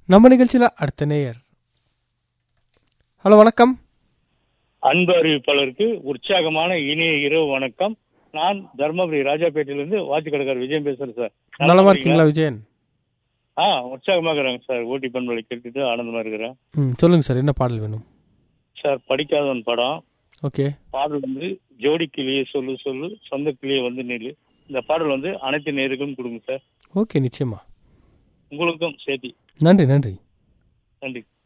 நம்ம நிகழ்ச்சியில் அடுத்த நேயர் ஹலோ வணக்கம் அன்பு அறிவிப்பாளருக்கு உற்சாகமான இனிய இரவு வணக்கம் நான் தர்மபுரி ராஜாபேட்டையிலிருந்து வாட்சிக்கடைக்காரர் விஜயம் பேசுறேன் சார் நலமா இருக்கீங்களா விஜயன் ஆ உற்சாகமாக இருக்கிறேங்க சார் ஊட்டி பண்பலை கேட்டுட்டு ஆனந்தமா இருக்கிறேன் ம் சொல்லுங்க சார் என்ன பாடல் வேணும் சார் படிக்காதவன் படம் ஓகே பாடல் வந்து ஜோடி கிளியே சொல்லு சொல்லு சொந்த கிளியே வந்து நில்லு இந்த பாடல் வந்து அனைத்து நேருக்கும் கொடுங்க சார் ஓகே நிச்சயமா உங்களுக்கும் சேர்த்தி நன்றி நன்றி நன்றி